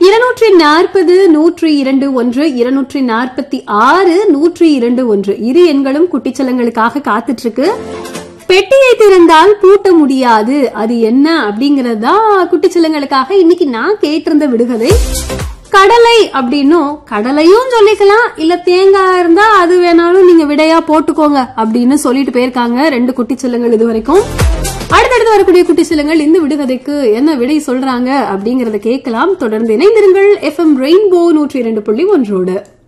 இருநூற்றி நாற்பது நூற்றி இரண்டு ஒன்று இருநூற்றி நாற்பத்தி ஆறு நூற்றி இரண்டு ஒன்று இரு எண்களும் குட்டிச்சலங்களுக்காக காத்துட்டு இருக்கு பெட்டியை திறந்தால் பூட்ட முடியாது அது என்ன அப்படிங்கறது தான் குட்டிச்சலங்களுக்காக இன்னைக்கு நான் கேட்டிருந்த விடுகதை கடலை அப்படின்னும் கடலையும் சொல்லிக்கலாம் இல்ல தேங்காய் இருந்தா அது வேணாலும் நீங்க விடையா போட்டுக்கோங்க அப்படின்னு சொல்லிட்டு போயிருக்காங்க ரெண்டு குட்டிச்செல்லங்கள் இது வரைக்கும் அடுத்தடுத்து வரக்கூடிய குட்டிச்செல்லங்கள் இந்த விடுகதைக்கு என்ன விடை சொல்றாங்க அப்படிங்கறத கேட்கலாம் தொடர்ந்து இணைந்திருங்கள் எஃப்எம் ரெயின்போ நூற்றி இரண்டு புள்ளி ஒன்றோடு